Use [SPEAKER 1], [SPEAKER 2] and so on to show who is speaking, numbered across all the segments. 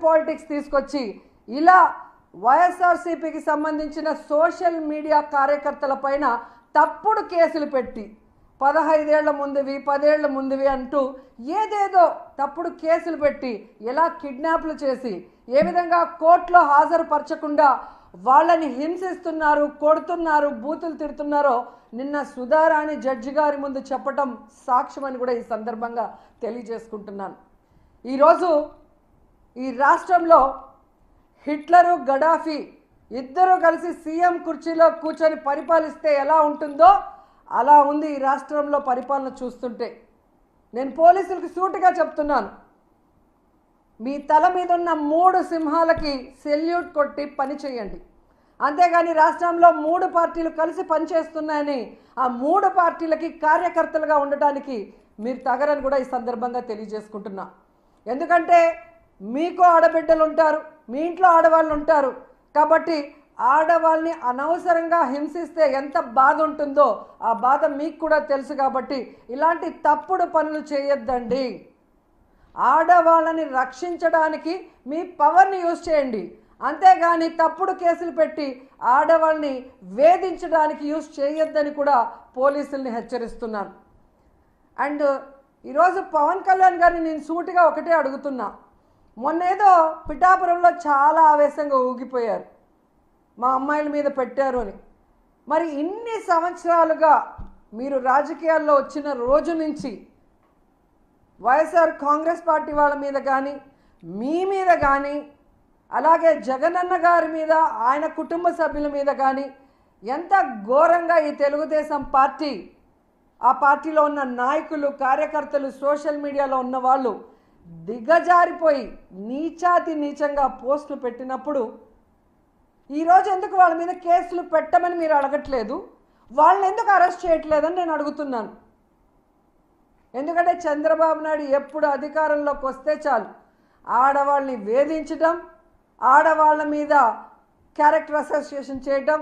[SPEAKER 1] politics తీసుకొచ్చి ఇలా వైఎస్ఆర్సీపీకి సంబంధించిన సోషల్ మీడియా కార్యకర్తల పైన తప్పుడు కేసులు పెట్టి పదహైదేళ్ల ముందువి పదేళ్ల ముందువి అంటూ ఏదేదో తప్పుడు కేసులు పెట్టి ఎలా కిడ్నాప్లు చేసి ఏ విధంగా కోర్టులో హాజరుపరచకుండా వాళ్ళని హింసిస్తున్నారు కొడుతున్నారు బూతులు తిడుతున్నారో నిన్న సుధారాణి జడ్జి గారి ముందు చెప్పటం సాక్ష్యమని కూడా ఈ సందర్భంగా తెలియజేసుకుంటున్నాను ఈరోజు ఈ రాష్ట్రంలో హిట్లరు గడాఫీ ఇద్దరు కలిసి సీఎం కుర్చీలో కూర్చొని పరిపాలిస్తే ఎలా ఉంటుందో అలా ఉంది ఈ రాష్ట్రంలో పరిపాలన చూస్తుంటే నేను పోలీసులకు సూటిగా చెప్తున్నాను మీ తల మీద ఉన్న మూడు సింహాలకి సెల్యూట్ కొట్టి పని చేయండి అంతేగాని రాష్ట్రంలో మూడు పార్టీలు కలిసి పనిచేస్తున్నాయని ఆ మూడు పార్టీలకి కార్యకర్తలుగా ఉండటానికి మీరు తగరని కూడా ఈ సందర్భంగా తెలియజేసుకుంటున్నా ఎందుకంటే మీకు ఆడబిడ్డలు ఉంటారు మీ ఇంట్లో ఆడవాళ్ళు ఉంటారు కాబట్టి ఆడవాళ్ళని అనవసరంగా హింసిస్తే ఎంత బాధ ఉంటుందో ఆ బాధ మీకు కూడా తెలుసు కాబట్టి ఇలాంటి తప్పుడు పనులు చేయొద్దండి ఆడవాళ్ళని రక్షించడానికి మీ పవర్ని యూజ్ చేయండి అంతేగాని తప్పుడు కేసులు పెట్టి ఆడవాళ్ళని వేధించడానికి యూజ్ చేయొద్దని కూడా పోలీసుల్ని హెచ్చరిస్తున్నాను అండ్ ఈరోజు పవన్ కళ్యాణ్ గారిని నేను సూటిగా ఒకటే అడుగుతున్నా మొన్నేదో పిఠాపురంలో చాలా ఆవేశంగా ఊగిపోయారు మా అమ్మాయిల మీద పెట్టారు అని మరి ఇన్ని సంవత్సరాలుగా మీరు రాజకీయాల్లో వచ్చిన రోజు నుంచి వైఎస్ఆర్ కాంగ్రెస్ పార్టీ వాళ్ళ మీద కానీ మీ మీద కానీ అలాగే జగనన్న గారి మీద ఆయన కుటుంబ సభ్యుల మీద కానీ ఎంత ఘోరంగా ఈ తెలుగుదేశం పార్టీ ఆ పార్టీలో ఉన్న నాయకులు కార్యకర్తలు సోషల్ మీడియాలో ఉన్న వాళ్ళు దిగజారిపోయి నీచాతి నీచంగా పోస్టులు పెట్టినప్పుడు ఈరోజు ఎందుకు వాళ్ళ మీద కేసులు పెట్టమని మీరు అడగట్లేదు వాళ్ళని ఎందుకు అరెస్ట్ చేయట్లేదని నేను అడుగుతున్నాను ఎందుకంటే చంద్రబాబు నాయుడు ఎప్పుడు అధికారంలోకి వస్తే చాలు ఆడవాళ్ళని వేధించడం ఆడవాళ్ళ మీద క్యారెక్టర్ అసోసియేషన్ చేయటం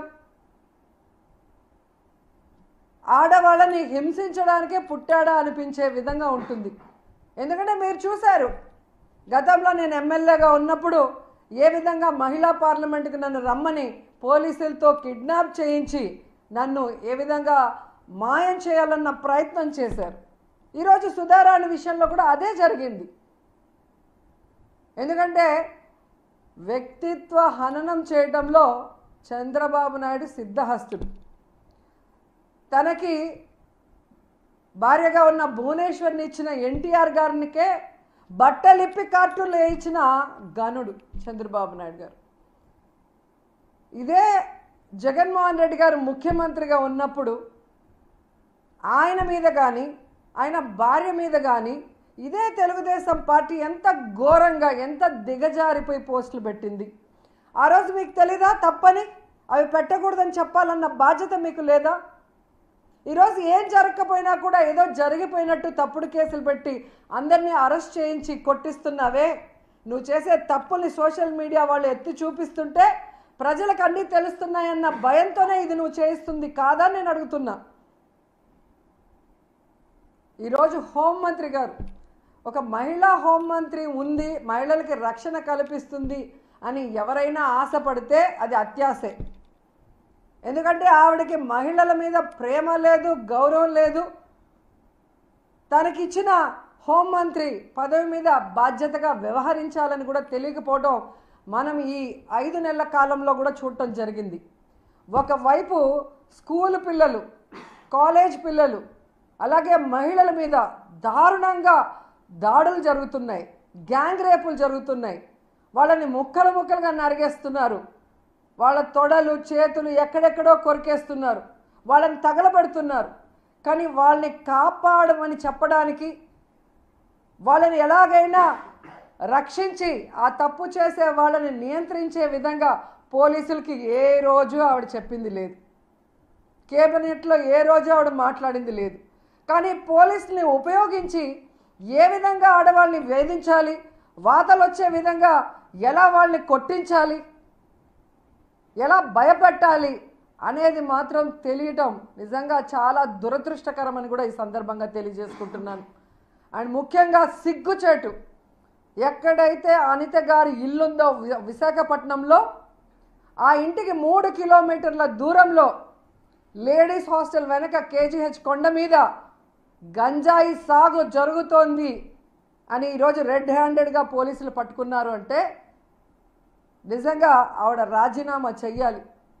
[SPEAKER 1] ఆడవాళ్ళని హింసించడానికే పుట్టాడా అనిపించే విధంగా ఉంటుంది ఎందుకంటే మీరు చూశారు గతంలో నేను ఎమ్మెల్యేగా ఉన్నప్పుడు ఏ విధంగా మహిళా పార్లమెంటుకి నన్ను రమ్మని పోలీసులతో కిడ్నాప్ చేయించి నన్ను ఏ విధంగా మాయం చేయాలన్న ప్రయత్నం చేశారు ఈరోజు సుధారాణి విషయంలో కూడా అదే జరిగింది ఎందుకంటే వ్యక్తిత్వ హననం చేయడంలో చంద్రబాబు నాయుడు సిద్ధహస్తుడు తనకి భార్యగా ఉన్న భువనేశ్వర్ని ఇచ్చిన ఎన్టీఆర్ గారినికే బట్టలిప్పి కార్టూన్లు వేయించిన గనుడు చంద్రబాబు నాయుడు గారు ఇదే జగన్మోహన్ రెడ్డి గారు ముఖ్యమంత్రిగా ఉన్నప్పుడు ఆయన మీద కానీ ఆయన భార్య మీద కానీ ఇదే తెలుగుదేశం పార్టీ ఎంత ఘోరంగా ఎంత దిగజారిపోయి పోస్టులు పెట్టింది ఆ రోజు మీకు తెలీదా తప్పని అవి పెట్టకూడదని చెప్పాలన్న బాధ్యత మీకు లేదా ఈరోజు ఏం జరగకపోయినా కూడా ఏదో జరిగిపోయినట్టు తప్పుడు కేసులు పెట్టి అందరినీ అరెస్ట్ చేయించి కొట్టిస్తున్నావే నువ్వు చేసే తప్పుల్ని సోషల్ మీడియా వాళ్ళు ఎత్తి చూపిస్తుంటే ప్రజలకు అన్నీ తెలుస్తున్నాయన్న భయంతోనే ఇది నువ్వు చేయిస్తుంది కాదా నేను అడుగుతున్నా ఈరోజు హోంమంత్రి గారు ఒక మహిళా హోంమంత్రి ఉంది మహిళలకి రక్షణ కల్పిస్తుంది అని ఎవరైనా ఆశపడితే అది అత్యాసే ఎందుకంటే ఆవిడకి మహిళల మీద ప్రేమ లేదు గౌరవం లేదు తనకిచ్చిన హోంమంత్రి పదవి మీద బాధ్యతగా వ్యవహరించాలని కూడా తెలియకపోవడం మనం ఈ ఐదు నెలల కాలంలో కూడా చూడటం జరిగింది ఒకవైపు స్కూల్ పిల్లలు కాలేజ్ పిల్లలు అలాగే మహిళల మీద దారుణంగా దాడులు జరుగుతున్నాయి గ్యాంగ్ రేపులు జరుగుతున్నాయి వాళ్ళని ముక్కలు ముక్కలుగా నరిగేస్తున్నారు వాళ్ళ తొడలు చేతులు ఎక్కడెక్కడో కొరికేస్తున్నారు వాళ్ళని తగలబెడుతున్నారు కానీ వాళ్ళని కాపాడమని చెప్పడానికి వాళ్ళని ఎలాగైనా రక్షించి ఆ తప్పు చేసే వాళ్ళని నియంత్రించే విధంగా పోలీసులకి ఏ రోజు ఆవిడ చెప్పింది లేదు కేబినెట్లో ఏ రోజు ఆవిడ మాట్లాడింది లేదు కానీ పోలీసుని ఉపయోగించి ఏ విధంగా ఆడవాళ్ళని వేధించాలి వాతలు వచ్చే విధంగా ఎలా వాళ్ళని కొట్టించాలి ఎలా భయపెట్టాలి అనేది మాత్రం తెలియటం నిజంగా చాలా దురదృష్టకరమని కూడా ఈ సందర్భంగా తెలియజేసుకుంటున్నాను అండ్ ముఖ్యంగా సిగ్గుచేటు ఎక్కడైతే అనిత గారి ఇల్లుందో వి- విశాఖపట్నంలో ఆ ఇంటికి మూడు కిలోమీటర్ల దూరంలో లేడీస్ హాస్టల్ వెనక కేజీహెచ్ కొండ మీద గంజాయి సాగు జరుగుతోంది అని ఈరోజు రెడ్ హ్యాండెడ్గా పోలీసులు పట్టుకున్నారు అంటే నిజంగా ఆవిడ రాజీనామా చెయ్యాలి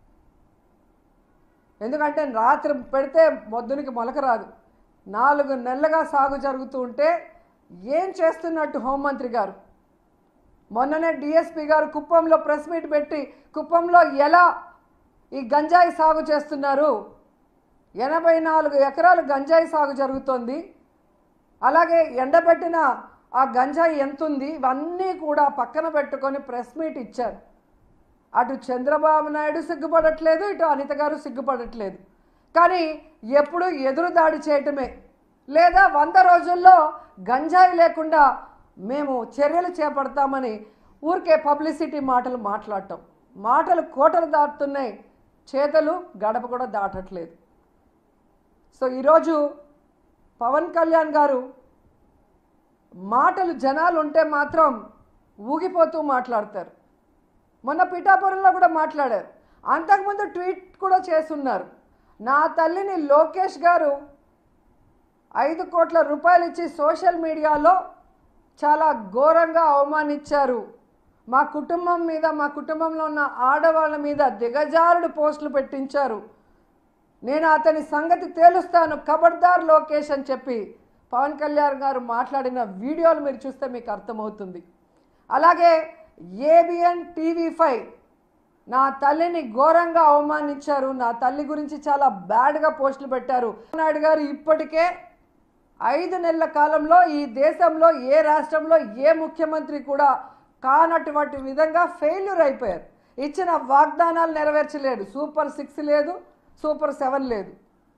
[SPEAKER 1] ఎందుకంటే రాత్రి పెడితే మొద్దునికి మొలక రాదు నాలుగు నెలలుగా సాగు జరుగుతూ ఉంటే ఏం చేస్తున్నట్టు హోంమంత్రి గారు మొన్ననే డిఎస్పి గారు కుప్పంలో ప్రెస్ మీట్ పెట్టి కుప్పంలో ఎలా ఈ గంజాయి సాగు చేస్తున్నారు ఎనభై నాలుగు ఎకరాలు గంజాయి సాగు జరుగుతోంది అలాగే ఎండబెట్టిన ఆ గంజాయి ఎంతుంది ఇవన్నీ కూడా పక్కన పెట్టుకొని ప్రెస్ మీట్ ఇచ్చారు అటు చంద్రబాబు నాయుడు సిగ్గుపడట్లేదు ఇటు అనిత గారు సిగ్గుపడట్లేదు కానీ ఎప్పుడు ఎదురు దాడి చేయటమే లేదా వంద రోజుల్లో గంజాయి లేకుండా మేము చర్యలు చేపడతామని ఊరికే పబ్లిసిటీ మాటలు మాట్లాడటం మాటలు కోటలు దాటుతున్నాయి చేతలు గడప కూడా దాటట్లేదు సో ఈరోజు పవన్ కళ్యాణ్ గారు మాటలు జనాలు ఉంటే మాత్రం ఊగిపోతూ మాట్లాడతారు మొన్న పిఠాపురంలో కూడా మాట్లాడారు అంతకుముందు ట్వీట్ కూడా చేస్తున్నారు నా తల్లిని లోకేష్ గారు ఐదు కోట్ల రూపాయలు ఇచ్చి సోషల్ మీడియాలో చాలా ఘోరంగా అవమానించారు మా కుటుంబం మీద మా కుటుంబంలో ఉన్న ఆడవాళ్ళ మీద దిగజారుడు పోస్టులు పెట్టించారు నేను అతని సంగతి తేలుస్తాను ఖబర్దార్ లోకేష్ అని చెప్పి పవన్ కళ్యాణ్ గారు మాట్లాడిన వీడియోలు మీరు చూస్తే మీకు అర్థమవుతుంది అలాగే ఏబిఎన్ టీవీ ఫైవ్ నా తల్లిని ఘోరంగా అవమానించారు నా తల్లి గురించి చాలా బ్యాడ్గా పోస్టులు పెట్టారు నాయుడు గారు ఇప్పటికే ఐదు నెలల కాలంలో ఈ దేశంలో ఏ రాష్ట్రంలో ఏ ముఖ్యమంత్రి కూడా కానటువంటి విధంగా ఫెయిల్యూర్ అయిపోయారు ఇచ్చిన వాగ్దానాలు నెరవేర్చలేడు సూపర్ సిక్స్ లేదు సూపర్ సెవెన్ లేదు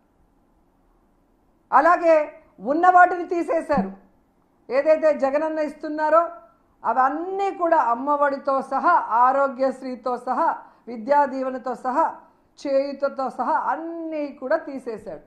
[SPEAKER 1] అలాగే ఉన్న వాటిని తీసేశారు ఏదైతే జగనన్న ఇస్తున్నారో అవన్నీ కూడా అమ్మఒడితో సహా ఆరోగ్యశ్రీతో సహా విద్యా దీవెనతో సహా చేయుతతో సహా అన్నీ కూడా తీసేశాడు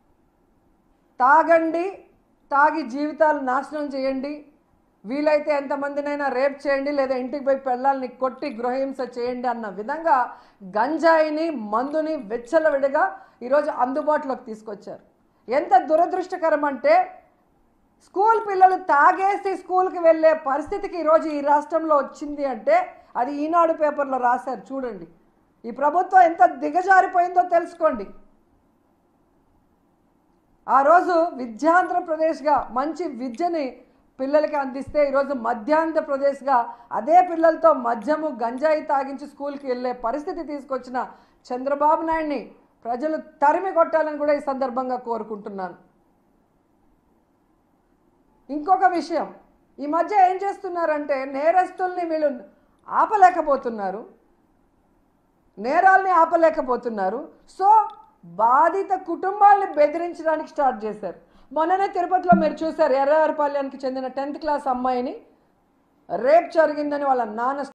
[SPEAKER 1] తాగండి తాగి జీవితాలు నాశనం చేయండి వీలైతే ఎంతమందినైనా రేప్ చేయండి లేదా ఇంటికి పోయి పెళ్ళాలని కొట్టి గృహహింస చేయండి అన్న విధంగా గంజాయిని మందుని వెచ్చలవిడిగా ఈరోజు అందుబాటులోకి తీసుకొచ్చారు ఎంత దురదృష్టకరం అంటే స్కూల్ పిల్లలు తాగేసి స్కూల్కి వెళ్ళే పరిస్థితికి ఈరోజు ఈ రాష్ట్రంలో వచ్చింది అంటే అది ఈనాడు పేపర్లో రాశారు చూడండి ఈ ప్రభుత్వం ఎంత దిగజారిపోయిందో తెలుసుకోండి ఆ రోజు విద్యాంధ్రప్రదేశ్గా మంచి విద్యని పిల్లలకి అందిస్తే ఈరోజు మధ్యాంధ్రప్రదేశ్గా అదే పిల్లలతో మద్యము గంజాయి తాగించి స్కూల్కి వెళ్ళే పరిస్థితి తీసుకొచ్చిన చంద్రబాబు నాయుడిని ప్రజలు తరిమి కొట్టాలని కూడా ఈ సందర్భంగా కోరుకుంటున్నాను ఇంకొక విషయం ఈ మధ్య ఏం చేస్తున్నారంటే నేరస్తుల్ని వీళ్ళు ఆపలేకపోతున్నారు నేరాల్ని ఆపలేకపోతున్నారు సో బాధిత కుటుంబాల్ని బెదిరించడానికి స్టార్ట్ చేశారు మొన్ననే తిరుపతిలో మీరు చూశారు ఎర్రవారిపాలెంకి చెందిన టెన్త్ క్లాస్ అమ్మాయిని రేప్ జరిగిందని వాళ్ళ నాన్న